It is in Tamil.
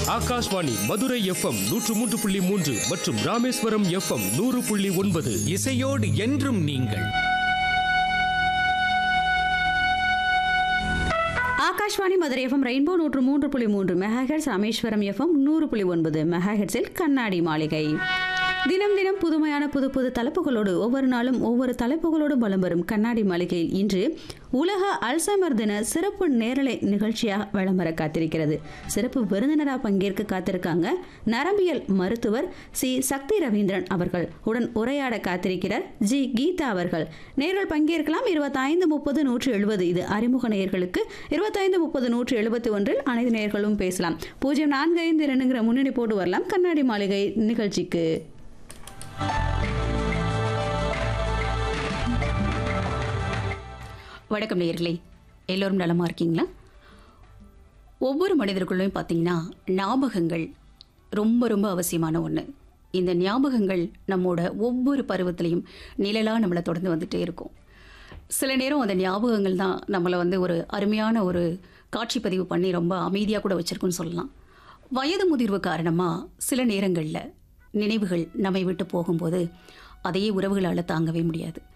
ஆகாஷ்வாணி மதுரை எஃப்எம் நூற்று மூன்று புள்ளி மூன்று மற்றும் ராமேஸ்வரம் எஃப்எம் நூறு புள்ளி ஒன்பது இசையோடு என்றும் நீங்கள் ஆகாஷ்வாணி மதுரை எஃப்எம் ரெயின்போ நூற்று மூன்று புள்ளி மூன்று மெகாஹெட்ஸ் ராமேஸ்வரம் எஃப்எம் நூறு புள்ளி ஒன்பது மெகாஹெட்ஸில் கண்ணாடி மாளிகை தினம் தினம் புதுமையான புது புது தலைப்புகளோடு ஒவ்வொரு நாளும் ஒவ்வொரு தலைப்புகளோடு பலம் வரும் கண்ணாடி மாளிகையில் இன்று உலக அல்சைமர் தின சிறப்பு நேரலை நிகழ்ச்சியாக வலம் வர காத்திருக்கிறது சிறப்பு விருந்தினராக பங்கேற்க காத்திருக்காங்க நரம்பியல் மருத்துவர் சி சக்தி ரவீந்திரன் அவர்கள் உடன் உரையாட காத்திருக்கிறார் ஜி கீதா அவர்கள் நேரில் பங்கேற்கலாம் இருபத்தைந்து முப்பது நூற்று எழுபது இது அறிமுக நேயர்களுக்கு இருபத்தைந்து முப்பது நூற்று எழுபத்தி ஒன்றில் அனைத்து நேயர்களும் பேசலாம் பூஜ்ஜியம் நான்கு ஐந்து இரண்டுங்கிற முன்னணி போட்டு வரலாம் கண்ணாடி மாளிகை நிகழ்ச்சிக்கு வணக்கம் நேயர்களே எல்லோரும் நலமா இருக்கீங்களா ஒவ்வொரு மனிதர்களும் பார்த்தீங்கன்னா ஞாபகங்கள் ரொம்ப ரொம்ப அவசியமான ஒன்று இந்த ஞாபகங்கள் நம்மோட ஒவ்வொரு பருவத்திலையும் நிழலாக நம்மளை தொடர்ந்து வந்துட்டே இருக்கும் சில நேரம் அந்த ஞாபகங்கள் தான் நம்மளை வந்து ஒரு அருமையான ஒரு காட்சி பதிவு பண்ணி ரொம்ப அமைதியாக கூட வச்சிருக்குன்னு சொல்லலாம் வயது முதிர்வு காரணமாக சில நேரங்களில் நினைவுகள் நம்மை விட்டு போகும்போது அதையே உறவுகளால் தாங்கவே முடியாது